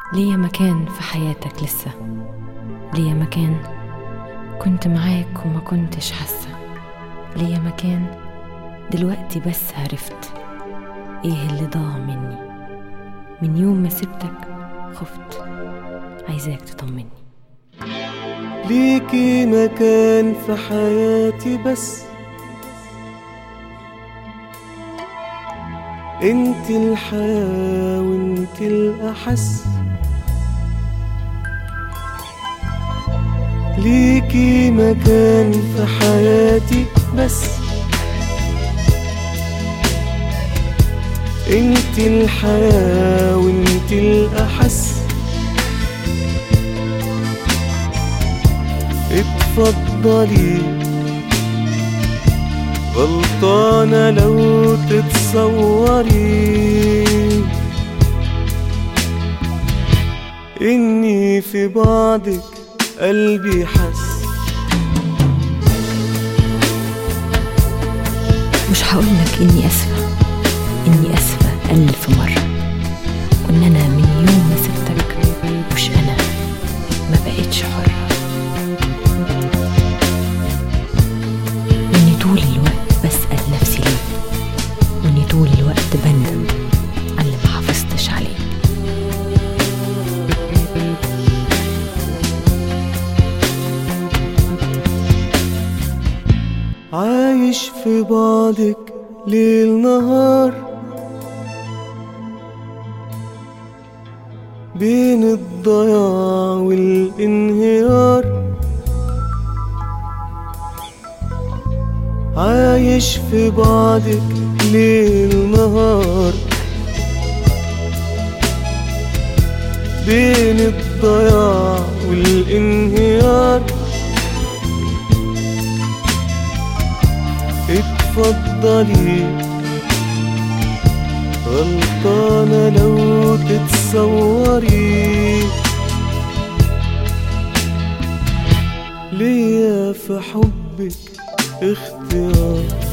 ليا مكان في حياتك لسه ليا مكان كنت معاك وما كنتش حاسة ليا مكان دلوقتي بس عرفت ايه اللي ضاع مني من يوم ما سبتك خفت عايزاك تطمني ليكي مكان في حياتي بس انت الحياة وانت الأحس ليكي مكان في حياتي بس انت الحياة وانت الأحس اتفضلي غلطانة لو تتصوري إني في بعدك قلبي حس مش هقولك اني اسفة اني اسفة الف مرة وان انا من يوم ما سبتك مش انا ما بقتش حرة واني طول الوقت بسأل نفسي ليه واني طول الوقت بندم على اللي ما حافظتش عليه عايش في بعدك ليل نهار بين الضياع والانهيار عايش في بعدك ليل نهار بين الضياع والانهيار اتفضلي غلطانة لو تتصوري ليا في حبك اختيار